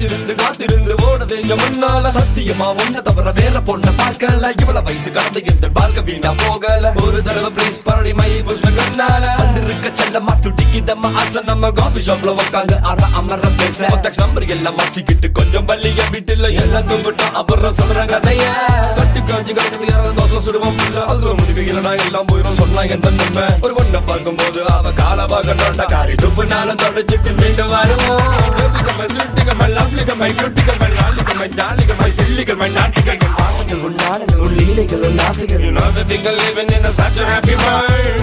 காத்திருந்து காத்திருந்து ஓடுது இங்க முன்னால சத்தியமா ஒன்ன தவிர வேற பொண்ண பார்க்கல இவ்வளவு வயசு கடந்து இந்த வாழ்க்கை வீணா போகல ஒரு தடவை பிளேஸ் பரடி மை புஷ்ண கண்ணால வந்திருக்க செல்லமா துடிக்குதம்மா ஆசை நம்ம காஃபி ஷாப்ல உட்காந்து அற அமர பேச கான்டாக்ட் நம்பர் எல்லாம் மாத்திக்கிட்டு கொஞ்சம் பள்ளிய வீட்டுல எல்லாம் தூங்கிட்டோம் அப்புறம் சொல்ற கதைய சட்டு காஞ்சி கிடக்குது யாராவது தோசை சுடுவோம் இல்ல அதுல முடிவு இல்லைனா எல்லாம் போயிடும் சொன்னா எந்த நன்மை ஒரு பொண்ணை பார்க்கும்போது அவ கால பார்க்கணும்டா காரி துப்புனாலும் தொடச்சிட்டு மீண்டும் வருவோம் ரவிகமை சுட்டிகமை லவ்லிகமை குட்டிகமை நாளிகமை ஜாலிகமை சில்லிகமை நாட்டிகமை பாசங்கள் உன் நாடங்கள் உன் லீலைகள் உன் ஆசைகள் You know that we can live in a such a happy world